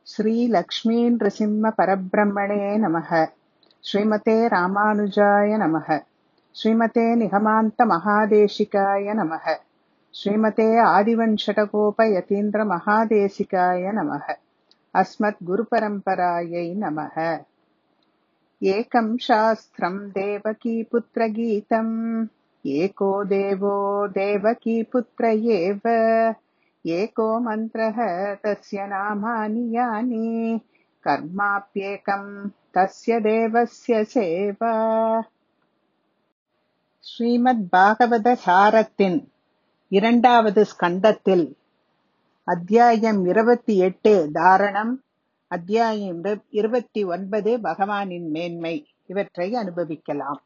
श्रीलक्ष्मीनृसिंहपरब्रह्मणे नमः श्रीमते रामानुजाय नमः श्रीमते निगमान्तमहादेशिकाय नमः श्रीमते आदिवञ्शटकोपयतीन्द्रमहादेशिकाय नमः अस्मद्गुरुपरम्परायै नमः एकं शास्त्रम् देवकीपुत्रगीतम् एको देवो देवकीपुत्र एव एको मन्त्रः तस्य नामानि यानि कर्माप्येकम् तस्य தேவஸ்ய சேவா ஸ்ரீமத் பாகவத சாரத்தின் இரண்டாவது ஸ்கந்தத்தில் அத்தியாயம் இருபத்தி எட்டு தாரணம் அத்தியாயம் இரு- இருபத்தி ஒன்பது பகவானின் மேன்மை இவற்றை அனுபவிக்கலாம்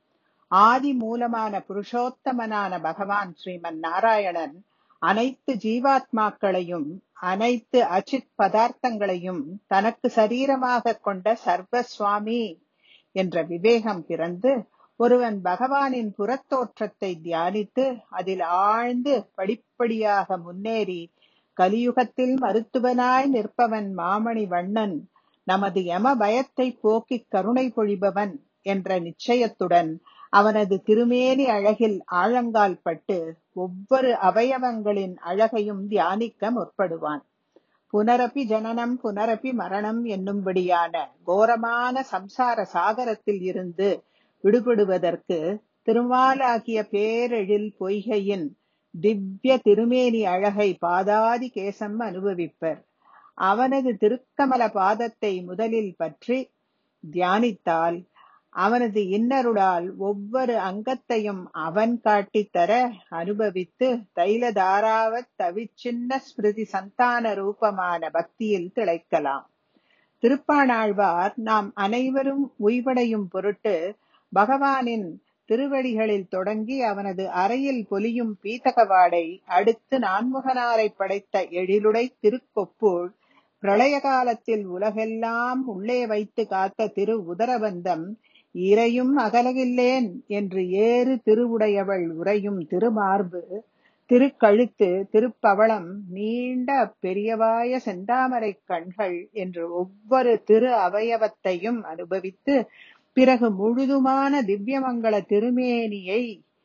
ஆதி மூலமான புருஷோத்தமனான பகவான் ஸ்ரீமன் நாராயணன் அனைத்து ஜீவாத்மாக்களையும் அனைத்து அச்சித் பதார்த்தங்களையும் தனக்கு சரீரமாக கொண்ட சர்வஸ்வாமி என்ற விவேகம் பிறந்து ஒருவன் பகவானின் புறத்தோற்றத்தை தியானித்து அதில் ஆழ்ந்து படிப்படியாக முன்னேறி கலியுகத்தில் மருத்துவனாய் நிற்பவன் மாமணி வண்ணன் நமது யம பயத்தை போக்கிக் கருணை பொழிபவன் என்ற நிச்சயத்துடன் அவனது திருமேனி அழகில் ஆழங்கால் பட்டு ஒவ்வொரு அவயவங்களின் அழகையும் தியானிக்க முற்படுவான் புனரபி ஜனனம் புனரபி மரணம் என்னும்படியான கோரமான சம்சார சாகரத்தில் இருந்து விடுபடுவதற்கு திருமாலாகிய பேரெழில் பொய்கையின் திவ்ய திருமேனி அழகை பாதாதி கேசம் அனுபவிப்பர் அவனது திருக்கமல பாதத்தை முதலில் பற்றி தியானித்தால் அவனது இன்னருளால் ஒவ்வொரு அங்கத்தையும் அவன் காட்டித் தர அனுபவித்து தைலதாராவத் தவிச்சின்ன ஸ்மிருதி சந்தான ரூபமான பக்தியில் திளைக்கலாம் திருப்பாணாழ்வார் நாம் அனைவரும் உய்வடையும் பொருட்டு பகவானின் திருவடிகளில் தொடங்கி அவனது அறையில் பொலியும் பீத்தகவாடை அடுத்து நான்முகனாரை படைத்த எழிலுடை திருக்கொப்புள் பிரளய காலத்தில் உலகெல்லாம் உள்ளே வைத்து காத்த திரு உதரபந்தம் இறையும் அகலகில்லேன் என்று ஏறு திருவுடையவள் உறையும் திருமார்பு திருக்கழுத்து திருப்பவளம் நீண்ட பெரியவாய செந்தாமரை கண்கள் என்று ஒவ்வொரு திரு அவயவத்தையும் அனுபவித்து பிறகு முழுதுமான திவ்யமங்கள திருமேனியை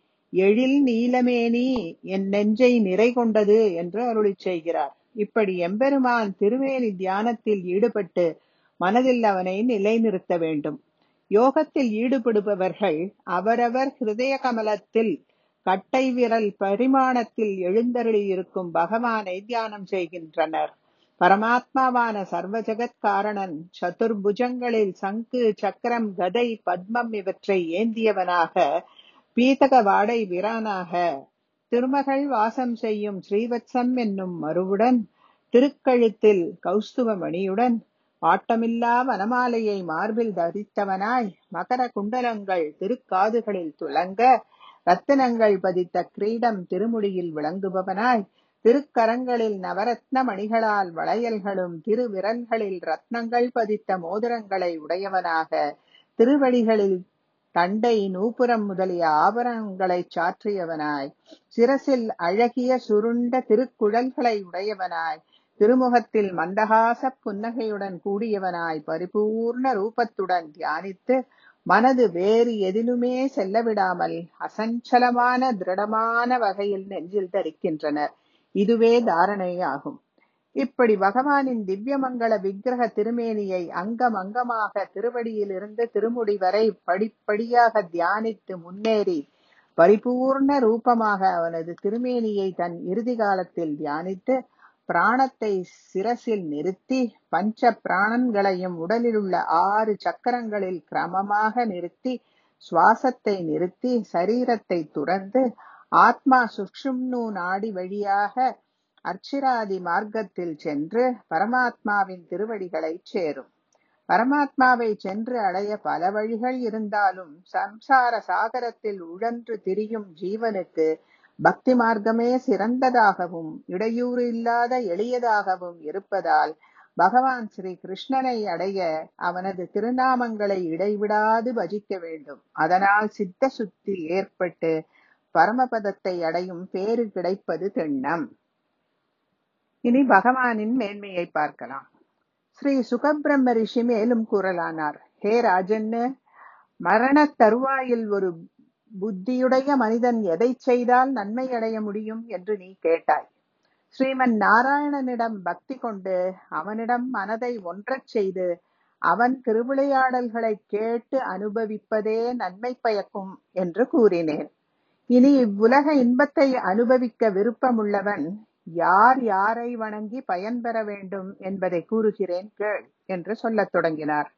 எழில் நீலமேனி என் நெஞ்சை நிறை கொண்டது என்று அருளிச் செய்கிறார் இப்படி எம்பெருமான் திருமேனி தியானத்தில் ஈடுபட்டு மனதில் அவனை நிலைநிறுத்த வேண்டும் யோகத்தில் ஈடுபடுபவர்கள் அவரவர் ஹிருதய கமலத்தில் கட்டை விரல் பரிமாணத்தில் எழுந்தருளி இருக்கும் பகவானை தியானம் செய்கின்றனர் பரமாத்மாவான சர்வ ஜெகத் காரணன் சதுர்புஜங்களில் சங்கு சக்கரம் கதை பத்மம் இவற்றை ஏந்தியவனாக பீதக வாடை வீரானாக திருமகள் வாசம் செய்யும் ஸ்ரீவத்சம் என்னும் மறுவுடன் திருக்கழுத்தில் கௌஸ்துவ மணியுடன் பாட்டமில்லா வனமாலையை மார்பில் தரித்தவனாய் மகர குண்டலங்கள் திருக்காதுகளில் துலங்க ரத்தினங்கள் பதித்த கிரீடம் திருமுடியில் விளங்குபவனாய் திருக்கரங்களில் நவரத்ன மணிகளால் வளையல்களும் திருவிரல்களில் ரத்னங்கள் பதித்த மோதிரங்களை உடையவனாக திருவடிகளில் தண்டை நூபுரம் முதலிய ஆபரணங்களைச் சாற்றியவனாய் சிரசில் அழகிய சுருண்ட திருக்குழல்களை உடையவனாய் திருமுகத்தில் மந்தகாச புன்னகையுடன் கூடியவனாய் பரிபூர்ண ரூபத்துடன் தியானித்து மனது வேறு எதிலுமே செல்ல விடாமல் அசஞ்சலமான திருடமான வகையில் நெஞ்சில் தரிக்கின்றனர் இதுவே தாரணை ஆகும் இப்படி பகவானின் திவ்யமங்கள விக்கிரக திருமேனியை அங்கம் அங்கமாக திருவடியிலிருந்து திருமுடி வரை படிப்படியாக தியானித்து முன்னேறி பரிபூர்ண ரூபமாக அவனது திருமேனியை தன் இறுதி காலத்தில் தியானித்து பிராணத்தை சிரசில் நிறுத்தி பஞ்ச பிராணன்களையும் உடலில் உள்ள ஆறு சக்கரங்களில் கிரமமாக நிறுத்தி சுவாசத்தை நிறுத்தி சரீரத்தை துறந்து ஆத்மா சுக்ஷும்னு நாடி வழியாக அர்ச்சிராதி மார்க்கத்தில் சென்று பரமாத்மாவின் திருவடிகளை சேரும் பரமாத்மாவை சென்று அடைய பல வழிகள் இருந்தாலும் சம்சார சாகரத்தில் உழன்று திரியும் ஜீவனுக்கு பக்தி மார்க்கமே சிறந்ததாகவும் இடையூறு இல்லாத எளியதாகவும் இருப்பதால் பகவான் ஸ்ரீ கிருஷ்ணனை அடைய அவனது திருநாமங்களை இடைவிடாது பஜிக்க வேண்டும் அதனால் சித்த சுத்தி ஏற்பட்டு பரமபதத்தை அடையும் பேறு கிடைப்பது திண்ணம் இனி பகவானின் மேன்மையை பார்க்கலாம் ஸ்ரீ சுகபிரம்ம ரிஷி மேலும் கூறலானார் ஹே ராஜன்னு மரணத் தருவாயில் ஒரு புத்தியுடைய மனிதன் எதை செய்தால் நன்மை அடைய முடியும் என்று நீ கேட்டாய் ஸ்ரீமன் நாராயணனிடம் பக்தி கொண்டு அவனிடம் மனதை ஒன்றச் செய்து அவன் திருவிளையாடல்களை கேட்டு அனுபவிப்பதே நன்மை பயக்கும் என்று கூறினேன் இனி இவ்வுலக இன்பத்தை அனுபவிக்க விருப்பமுள்ளவன் யார் யாரை வணங்கி பயன்பெற வேண்டும் என்பதை கூறுகிறேன் கேள் என்று சொல்லத் தொடங்கினார்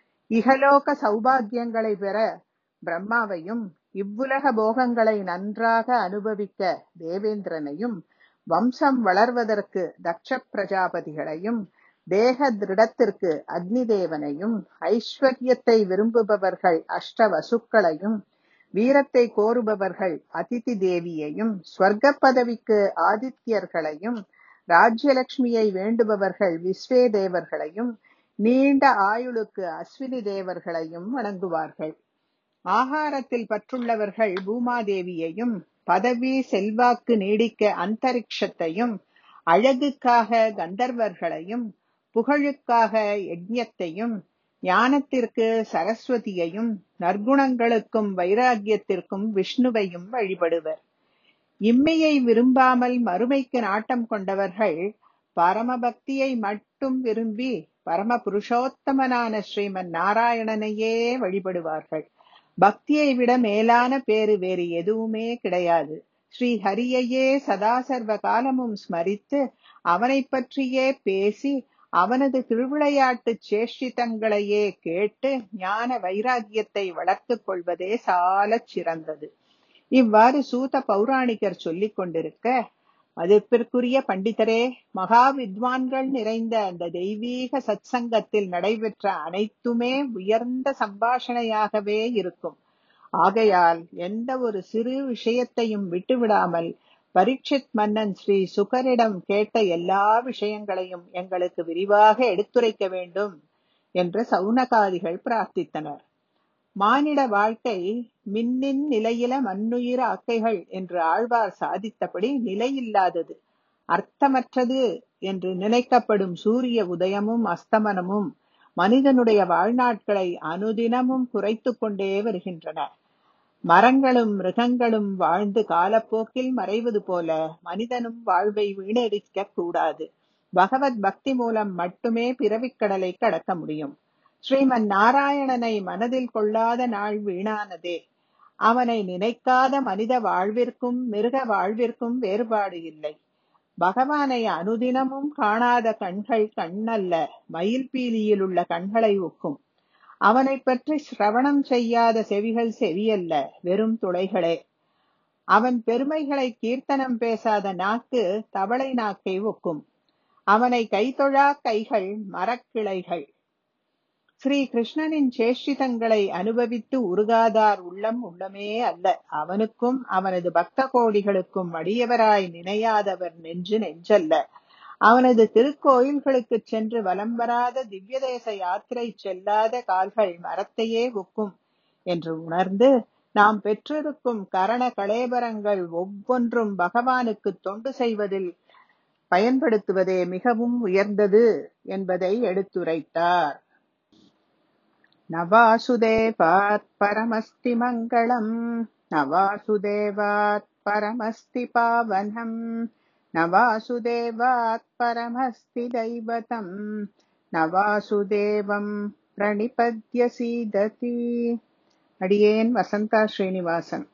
இகலோக சௌபாகியங்களை பெற பிரம்மாவையும் இவ்வுலக போகங்களை நன்றாக அனுபவிக்க தேவேந்திரனையும் வம்சம் வளர்வதற்கு தக்ஷ பிரஜாபதிகளையும் தேக திருடத்திற்கு அக்னி தேவனையும் ஐஸ்வர்யத்தை விரும்புபவர்கள் அஷ்ட வசுக்களையும் வீரத்தை கோருபவர்கள் அதிதி தேவியையும் ஸ்வர்க்க பதவிக்கு ஆதித்யர்களையும் ராஜ்யலட்சுமியை வேண்டுபவர்கள் விஸ்வே தேவர்களையும் நீண்ட ஆயுளுக்கு அஸ்வினி தேவர்களையும் வணங்குவார்கள் ஆகாரத்தில் பற்றுள்ளவர்கள் பூமாதேவியையும் பதவி செல்வாக்கு நீடிக்க அந்தரிக்ஷத்தையும் அழகுக்காக கந்தர்வர்களையும் புகழுக்காக யஜ்ஞத்தையும் ஞானத்திற்கு சரஸ்வதியையும் நற்குணங்களுக்கும் வைராகியத்திற்கும் விஷ்ணுவையும் வழிபடுவர் இம்மையை விரும்பாமல் மறுமைக்கு நாட்டம் கொண்டவர்கள் பரமபக்தியை மட்டும் விரும்பி பரம புருஷோத்தமனான ஸ்ரீமன் நாராயணனையே வழிபடுவார்கள் பக்தியை விட மேலான பேறு வேறு எதுவுமே கிடையாது ஸ்ரீ ஹரியையே சதா சர்வ காலமும் ஸ்மரித்து அவனை பற்றியே பேசி அவனது திருவிளையாட்டு சேஷ்டிதங்களையே கேட்டு ஞான வைராகியத்தை வளர்த்துக் கொள்வதே சாலச் சிறந்தது இவ்வாறு சூத பௌராணிகர் சொல்லிக் கொண்டிருக்க மதிப்பிற்குரிய பண்டிதரே மகா வித்வான்கள் நிறைந்த அந்த தெய்வீக சத்சங்கத்தில் நடைபெற்ற அனைத்துமே உயர்ந்த சம்பாஷணையாகவே இருக்கும் ஆகையால் எந்த ஒரு சிறு விஷயத்தையும் விட்டுவிடாமல் பரீட்சித் மன்னன் ஸ்ரீ சுகரிடம் கேட்ட எல்லா விஷயங்களையும் எங்களுக்கு விரிவாக எடுத்துரைக்க வேண்டும் என்று சவுனகாதிகள் பிரார்த்தித்தனர் மானிட வாழ்க்கை மின்னின் நிலையில மண்ணுயிர அக்கைகள் என்று ஆழ்வார் சாதித்தபடி நிலையில்லாதது அர்த்தமற்றது என்று நினைக்கப்படும் சூரிய உதயமும் அஸ்தமனமும் மனிதனுடைய வாழ்நாட்களை அனுதினமும் குறைத்து கொண்டே வருகின்றன மரங்களும் மிருகங்களும் வாழ்ந்து காலப்போக்கில் மறைவது போல மனிதனும் வாழ்வை வீணடிக்க கூடாது பகவத் பக்தி மூலம் மட்டுமே பிறவிக்கடலை கடக்க முடியும் ஸ்ரீமன் நாராயணனை மனதில் கொள்ளாத நாள் வீணானதே அவனை நினைக்காத மனித வாழ்விற்கும் மிருக வாழ்விற்கும் வேறுபாடு இல்லை பகவானை அனுதினமும் காணாத கண்கள் கண்ணல்ல மயில் பீலியில் உள்ள கண்களை ஒக்கும் அவனை பற்றி சிரவணம் செய்யாத செவிகள் செவியல்ல வெறும் துளைகளே அவன் பெருமைகளை கீர்த்தனம் பேசாத நாக்கு தவளை நாக்கை ஒக்கும் அவனை கைதொழா கைகள் மரக்கிளைகள் ஸ்ரீ கிருஷ்ணனின் சேஷ்டிதங்களை அனுபவித்து உருகாதார் உள்ளம் உள்ளமே அல்ல அவனுக்கும் அவனது பக்த கோடிகளுக்கும் அடியவராய் நினையாதவர் நெஞ்சு நெஞ்சல்ல அவனது திருக்கோயில்களுக்கு சென்று வலம் வராத திவ்யதேச யாத்திரை செல்லாத கால்கள் மரத்தையே ஒக்கும் என்று உணர்ந்து நாம் பெற்றிருக்கும் கரண கலேபரங்கள் ஒவ்வொன்றும் பகவானுக்கு தொண்டு செய்வதில் பயன்படுத்துவதே மிகவும் உயர்ந்தது என்பதை எடுத்துரைத்தார் நவாசுதேவாத் பரமஸ்தி மங்களம் நவாசுதேவாத் பரமஸ்தி பாவனம் நவாசுதேவாத் பரமஸ்தி தைவதம் நவாசுதேவம் பிரணிபத்ய சீததி அடியேன் வசந்தா ஸ்ரீனிவாசன்